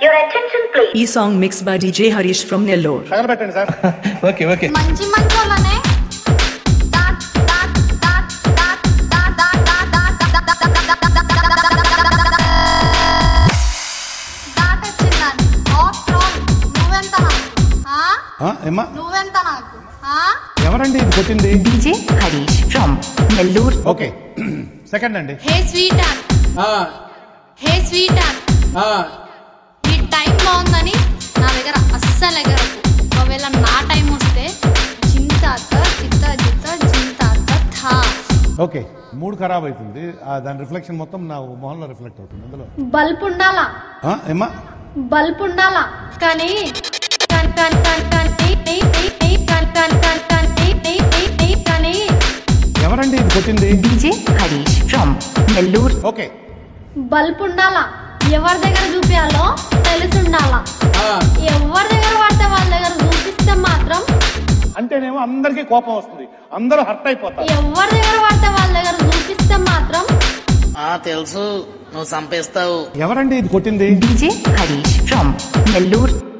Your attention please. ఈ song mix by DJ Harish from Nellore తగలబెట్టండి sir okay okay మంచి మంచి వాళ్ళనే dot dot dot dot dot dot dot dot dot వచ్చిందని after all నువ్వెంత నాకు ఆ? ఆ, ఏమ్మా నువ్వెంత నాకు ఆ? ఎవరండి ఇది కొట్టింది DJ Harish from Nellore okay second అండి hey sweetheart hey sweetheart ఈ టైం బాగుందని నా దగ్గర అస్సలు ఎగరకు ఒకవేళ నా టైం వస్తే చింతాత చిత్త జిత్త చింతాత థా ఓకే మూడు ఖరాబ్ అవుతుంది ఆ, దాని రిఫ్లెక్షన్ మొత్తం నా మొహంలో రిఫ్లెక్ట్ అవుతుంది అందులో బల్బ్ ఉండాలా ఆ, ఏమ్మా బల్బ్ ఉండాలా కానీ కానీ కానీ కానీ కానీ కానీ కానీ కానీ కానీ కానీ కానీ ఎవరండి ఇది కొట్టింది DJ Harish from Nellore okay bulb ఉండాలా ఎవరి దగ్గర చూపించాలో తెలిసి ఉండాలా ఎవరి దగ్గర పడితే వాళ్ళ దగ్గర చూపిస్తే మాత్రం అంటేనేమో అందరికీ కోపం వస్తుంది అందరూ హర్ట్ అయిపోతారు ఎవరి దగ్గర పడితే వాళ్ళ దగ్గర చూపిస్తే మాత్రం ఆ తెలుసు నువ్వు చంపేస్తావు ఎవరండి ఇది కొట్టింది డీజే హరీష్ ఫ్రమ్ నెల్లూరు